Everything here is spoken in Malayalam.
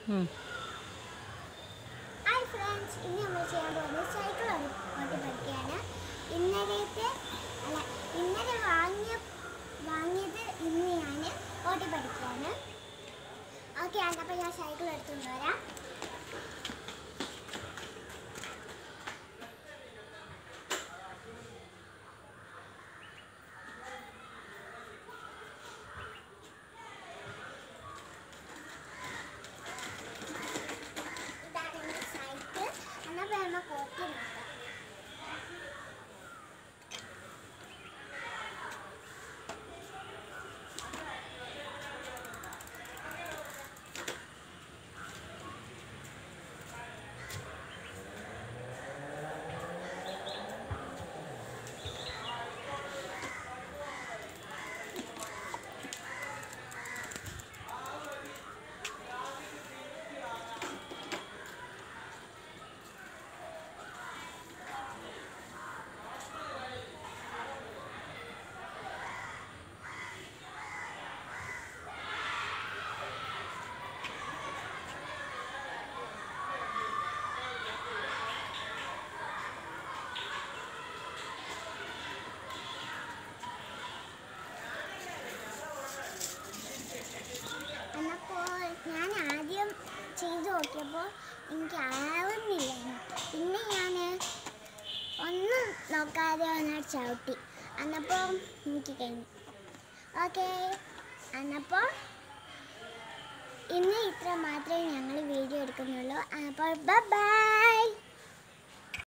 ഉം. ഹായ് ഫ്രണ്ട്സ് ഇന്ന് നമ്മൾ ചെയ്യാൻ പോകുന്നത് സൈക്കിൾ ഓട്ടി പഠിക്കുകയാണ് ഇന്നലത്തെ അല്ല ഇന്നലെ വാങ്ങിയ വാങ്ങിയത് ഇന്ന് ഞാൻ ഓട്ടി പഠിക്കുകയാണ് ഓക്കെ അപ്പോൾ ഞാൻ സൈക്കിൾ എടുത്തുകൊണ്ട് വരാം ഇതാണ് എൻ്റെ സൈക്കിൾ എന്നാൽ നമ്മൾ കോട്ടി നോക്കാം എന്നപ്പോൾ ഞാൻ ആദ്യം ചെയ്തു നോക്കിയപ്പോൾ എനിക്ക് ആവുന്നില്ലായിരുന്നു പിന്നെ ഞാൻ ഒന്നും നോക്കാതെ ഒന്ന് ചവിട്ടി അന്നപ്പോൾ എനിക്ക് കഴിഞ്ഞു ഓക്കെ അന്നപ്പോൾ ഇന്ന് ഇത്ര മാത്രമേ ഞങ്ങൾ വീഡിയോ എടുക്കുന്നുള്ളൂ അപ്പോൾ ബൈ